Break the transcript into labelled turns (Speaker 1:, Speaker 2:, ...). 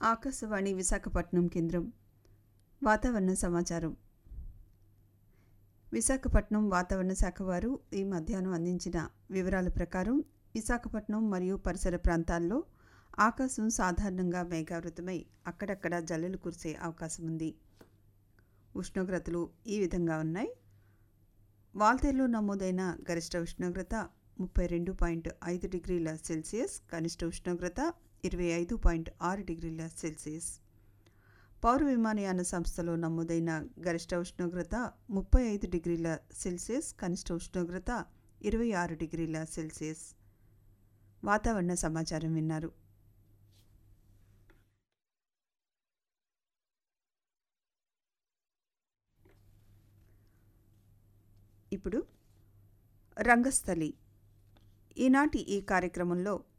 Speaker 1: ఆకాశవాణి విశాఖపట్నం కేంద్రం వాతావరణ సమాచారం విశాఖపట్నం వాతావరణ శాఖ వారు ఈ మధ్యాహ్నం అందించిన వివరాల ప్రకారం విశాఖపట్నం మరియు పరిసర ప్రాంతాల్లో ఆకాశం సాధారణంగా మేఘావృతమై అక్కడక్కడ జల్లులు కురిసే అవకాశం ఉంది ఉష్ణోగ్రతలు ఈ విధంగా ఉన్నాయి వాల్తేరులో నమోదైన గరిష్ట ఉష్ణోగ్రత ముప్పై రెండు పాయింట్ ఐదు డిగ్రీల సెల్సియస్ కనిష్ట ఉష్ణోగ్రత ఇరవై ఐదు పాయింట్ ఆరు డిగ్రీల సెల్సియస్ పౌర విమానయాన సంస్థలో నమోదైన గరిష్ట ఉష్ణోగ్రత ముప్పై ఐదు డిగ్రీల సెల్సియస్ కనిష్ట ఉష్ణోగ్రత ఇరవై ఆరు డిగ్రీల సెల్సియస్ వాతావరణ సమాచారం విన్నారు ఇప్పుడు రంగస్థలి ఈనాటి ఈ కార్యక్రమంలో